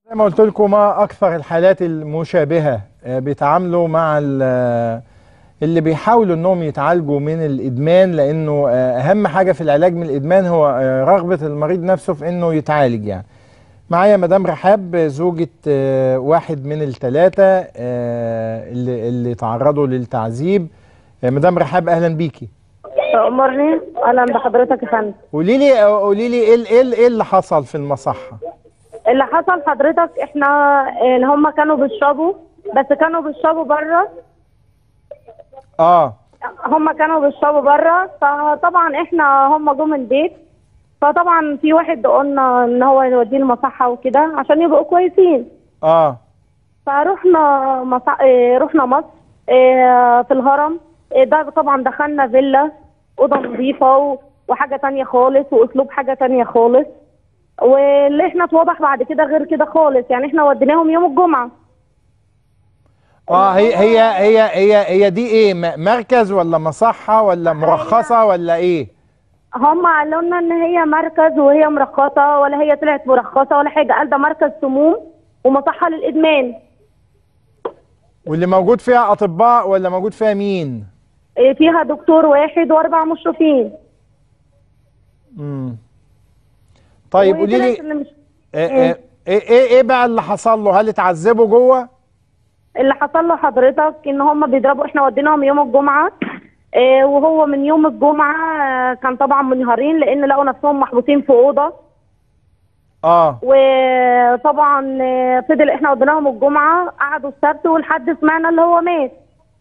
زي ما قلت لكم ما اكثر الحالات المشابهه آه، بيتعاملوا مع ال- آه، اللي بيحاولوا انهم يتعالجوا من الادمان لانه آه، اهم حاجه في العلاج من الادمان هو آه، رغبه المريض نفسه في انه يتعالج يعني معايا مدام رحاب زوجة آه، واحد من الثلاثة اللي, اللي تعرضوا للتعذيب آه، مدام رحاب أهلا بيكي أمرني أهلا بحضرتك يا فندم قولي لي قولي لي ايه ال- ايه ال- ايه اللي حصل في المصحة اللي حصل حضرتك احنا ان هم كانوا بيشربوا بس كانوا بيشربوا بره اه هم كانوا بيشربوا بره فطبعا احنا هم جم البيت فطبعا في واحد قلنا ان هو يوديه المصحة وكده عشان يبقوا كويسين اه فروحنا مصح... اه رحنا مصر اه في الهرم اه ده طبعا دخلنا فيلا اوضه نظيفه و... وحاجه تانية خالص واسلوب حاجه تانية خالص واللي احنا اتوضح بعد كده غير كده خالص يعني احنا وديناهم يوم الجمعه اه هي هي هي هي هي دي ايه م- مركز ولا مصحة ولا مرخصة ولا ايه هم قالوا لنا ان هي مركز وهي مرخصه ولا هي طلعت مرخصه ولا حاجه قال ده مركز سموم ومصحه للادمان واللي موجود فيها اطباء ولا موجود فيها مين اه فيها دكتور واحد واربع مشرفين امم طيب قولي وطلعت لي اللي مش ايه ايه ايه ايه بقى اللي حصل له هل اتعذبوا جوه اللي حصل له حضرتك ان هم بيضربوا احنا وديناهم يوم الجمعه اه وهو من يوم الجمعه اه كان طبعا منهارين لان لقوا نفسهم محبوسين في اوضه اه وطبعا اه فضل احنا وديناهم الجمعه قعدوا السبت والحد سمعنا اللي هو مات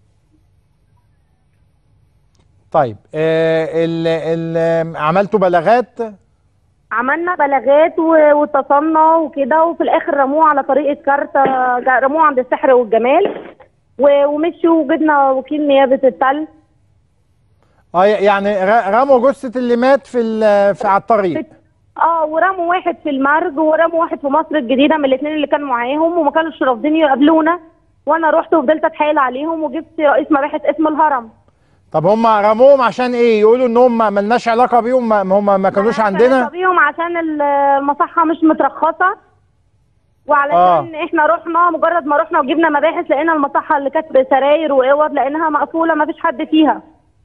طيب آه ال ال عملتوا بلاغات عملنا بلاغات و- واتصلنا وكده وفي الاخر رموه على طريقه كارتة جا- رموه عند السحر والجمال و- ومشوا وجبنا وكيل نيابه التل اه يعني ر- رموا جثة اللي مات في ال- في على الطريق اه ورموا واحد في المرج ورموا واحد في مصر الجديده من الاثنين اللي كانوا معاهم وما كانوش رافضين يقابلونا وانا رحت وفضلت اتحايل عليهم وجبت رئيس مباحث اسم الهرم طب هم رموهم عشان ايه يقولوا انهم ما ملناش علاقة بيهم ما هم ما كانوش عندنا بيهم عشان ال- المصحه مش مترخصه وعلشان آه. احنا رحنا مجرد ما رحنا وجبنا مباحث لقينا المصحه اللي كانت بسراير واوض لقيناها مقفوله ما فيش حد فيها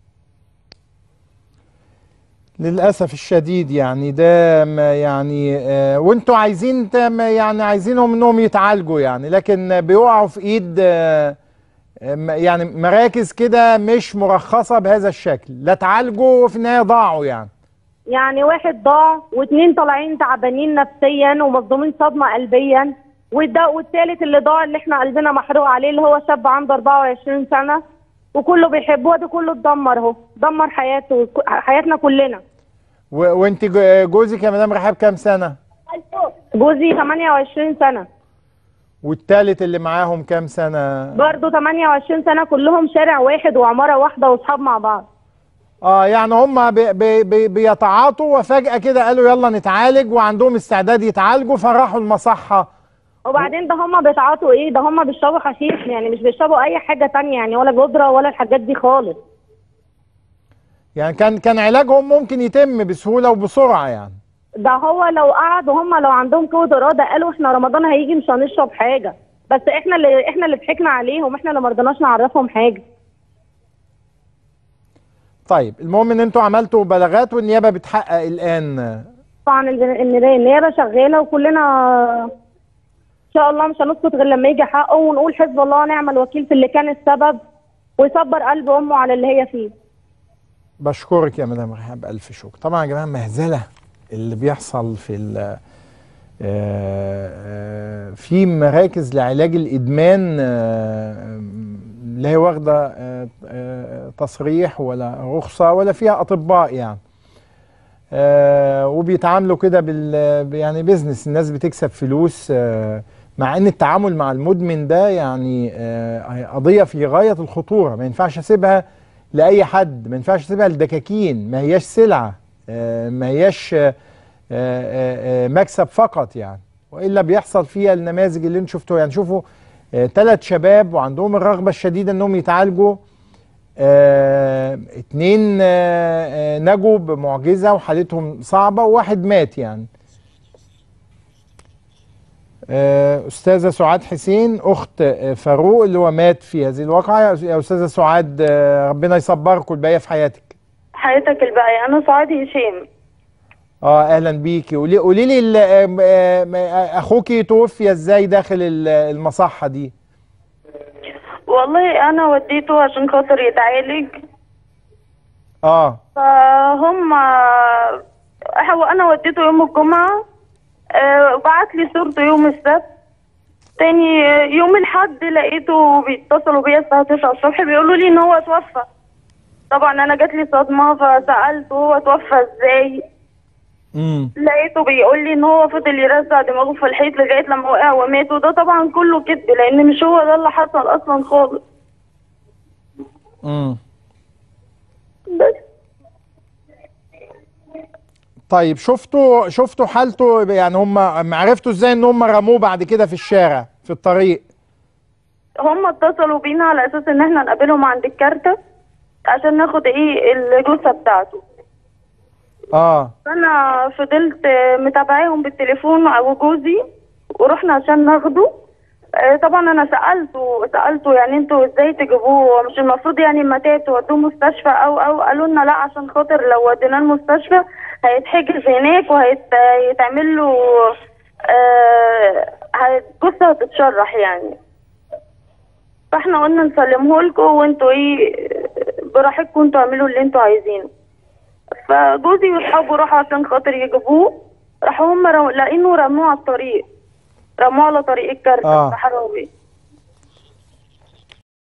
للأسف الشديد يعني ده ما يعني آه وانتوا عايزين ت- ما يعني عايزينهم انهم يتعالجوا يعني لكن بيقعوا في ايد آه آه، م- يعني مراكز كده مش مرخصة بهذا الشكل لا اتعالجوا وفي النهاية ضاعوا يعني يعني واحد ضاع واثنين طالعين تعبانين نفسيا ومصدومين صدمه قلبيا وده والثالث اللي ضاع اللي احنا قلبنا محروق عليه اللي هو شاب عنده 24 سنه وكله بيحبه ده كله اتدمر اهو دمر حياته حياتنا كلنا و- وانت جو- جوزك يا مدام رحاب كام سنة جوزي 28 سنه والتالت اللي معاهم كام سنة برضه 28 سنه كلهم شارع واحد وعماره واحده واصحاب مع بعض اه يعني هم بي بي بي بيتعاطوا وفجأة كده قالوا يلا نتعالج وعندهم استعداد يتعالجوا فراحوا المصحة وبعدين ده هم بيتعاطوا ايه ده هم بيشربوا حشيش يعني مش بيشربوا اي حاجه تانية يعني ولا جدره ولا الحاجات دي خالص يعني كان كان علاجهم ممكن يتم بسهولة وبسرعة يعني ده هو لو قعد وهم لو عندهم قوه اراده قالوا احنا رمضان هيجي مش هنشرب حاجه بس احنا اللي احنا اللي ضحكنا عليهم احنا اللي ما رضيناش نعرفهم حاجه طيب المهم ان انتوا عملتوا بلاغات والنيابة بتحقق الآن طبعا الجن- الن- النيابه شغاله وكلنا ان شاء الله مش هنسكت غير لما يجي حقه ونقول حزب الله ونعم الوكيل في اللي كان السبب ويصبر قلب امه على اللي هي فيه بشكرك يا مدام رحاب ألف شكر طبعا يا جماعة مهزلة اللي بيحصل في ال آه، آه، في مراكز لعلاج الإدمان آه، لا هي واخدة آه، آه، تصريح ولا رخصة ولا فيها أطباء يعني آه، وبيتعاملوا كده بال يعني بيزنس الناس بتكسب فلوس آه، مع ان التعامل مع المدمن ده يعني آه، قضيه في غايه الخطوره ما ينفعش اسيبها لاي حد ما ينفعش اسيبها لدكاكين ما هياش سلعه آه، ما هياش آه، آه، آه، مكسب فقط يعني والا بيحصل فيها النماذج اللي انتم شفتوها يعني شوفوا ثلاث شباب وعندهم الرغبه الشديده انهم يتعالجوا آه اتنين آه آه نجوا بمعجزة وحالتهم صعبة وواحد مات يعني آه، استاذه سعاد حسين اخت آه، فاروق اللي هو مات في هذه الواقعه يا يا استاذه سعاد آه، ربنا يصبركم الباقيه في حياتك حياتك الباقية أنا سعاد هشام اه اهلا بيكي قولي قولي لي ال- آم، آم، آه، اخوكي توفي ازاي داخل ال- المصحه دي والله أنا وديته عشان خاطر يتعالج اه فهم هو أنا وديته يوم الجمعة آه، بعت لي صورته يوم السبت تاني يوم الحد لقيته بيتصلوا بيا الساعة 9 الصبح بيقولوا لي إن هو توفى طبعا أنا جات لي صدمة فسألته هو توفى إزاي امم لقيته بيقول لي ان هو فضل يرزع دماغه في الحيط لغايه لما وقع ومات وده طبعا كله كذب لان مش هو ده اللي حصل اصلا خالص امم بس طيب شفتوا شفتوا حالته يعني هم عرفتوا ازاي ان هم رموه بعد كده في الشارع في الطريق هم اتصلوا بينا على اساس ان احنا نقابلهم عند الكارتة عشان ناخد ايه الجثه بتاعته اه فانا فضلت متابعاهم بالتليفون وجوزي ورحنا عشان ناخده آه، طبعا انا سالته سالته يعني انتوا ازاي تجيبوه مش المفروض يعني لما تودوه مستشفى او او قالوا لنا لا عشان خاطر لو وديناه المستشفى هيتحجز هناك وهيتعمل له آه الجثه هتتشرح يعني فاحنا قلنا نسلمه لكم وانتوا ايه براحتكم انتوا اعملوا اللي انتوا عايزينه فجوزي واصحابه راحوا عشان خاطر يجيبوه راحوا هم رو... لقينه رموه على الطريق رموه على طريق الكارتة آه. الصحراوي